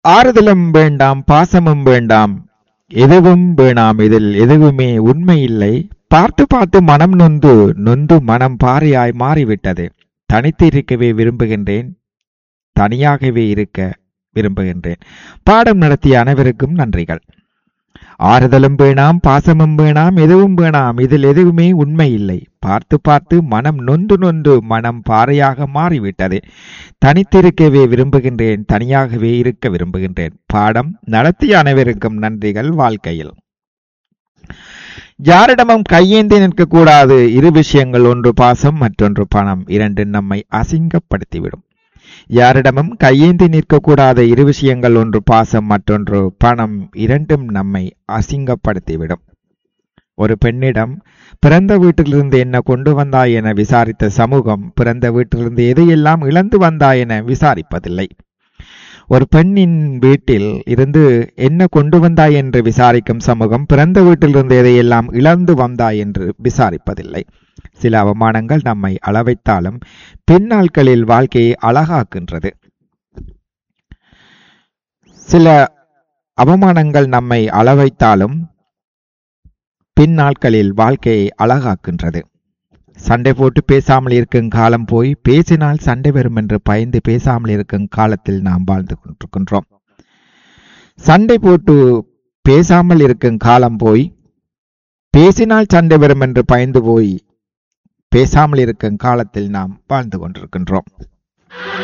ஆறுதலும் வேண்டாம் பாசமும் வேண்டாம் எதுவும் வேணாம் இதில் எதுவுமே உண்மை இல்லை பார்த்து பார்த்து மனம் நொந்து நொந்து மனம் பாறையாய் மாறிவிட்டது தனித்து இருக்கவே விரும்புகின்றேன் தனியாகவே இருக்க விரும்புகின்றேன் பாடம் நடத்திய அனைவருக்கும் நன்றிகள் ஆறுதலும் வேணாம் பாசமும் வேணாம் எதுவும் வேணாம் இதில் எதுவுமே உண்மை இல்லை பார்த்து பார்த்து மனம் நொந்து நொந்து மனம் பாறையாக மாறிவிட்டது தனித்திருக்கவே விரும்புகின்றேன் தனியாகவே இருக்க விரும்புகின்றேன் பாடம் நடத்திய அனைவருக்கும் நன்றிகள் வாழ்க்கையில் யாரிடமும் கையேந்தி நிற்கக்கூடாது இரு விஷயங்கள் ஒன்று பாசம் மற்றொன்று பணம் இரண்டு நம்மை அசிங்கப்படுத்திவிடும் யாரிடமும் கையேந்தி நிற்கக்கூடாத இரு விஷயங்கள் ஒன்று பாசம் மற்றொன்று பணம் இரண்டும் நம்மை அசிங்கப்படுத்திவிடும் ஒரு பெண்ணிடம் பிறந்த வீட்டிலிருந்து என்ன கொண்டு வந்தாய் என விசாரித்த சமூகம் பிறந்த வீட்டிலிருந்து எதையெல்லாம் இழந்து வந்தாய் என விசாரிப்பதில்லை ஒரு பெண்ணின் வீட்டில் இருந்து என்ன கொண்டு வந்தாய் என்று விசாரிக்கும் சமூகம் பிறந்த வீட்டிலிருந்து எதையெல்லாம் இழந்து வந்தாய் என்று விசாரிப்பதில்லை சில அவமானங்கள் நம்மை அளவைத்தாலும் பின்னாட்களில் வாழ்க்கையை அழகாக்கின்றது சில அவமானங்கள் நம்மை அளவைத்தாலும் பின்னாட்களில் வாழ்க்கையை அழகாக்கின்றது சண்டை போட்டு பேசாமல் இருக்கும் காலம் போய் பேசினால் சண்டை வரும் என்று பயந்து பேசாமல் இருக்கும் காலத்தில் நாம் வாழ்ந்து கொண்டிருக்கின்றோம் சண்டை போட்டு பேசாமல் இருக்கும் காலம் போய் பேசினால் சண்டை வரும் என்று பயந்து போய் பேசாமல் இருக்கும் காலத்தில் நாம் வாழ்ந்து கொண்டிருக்கின்றோம்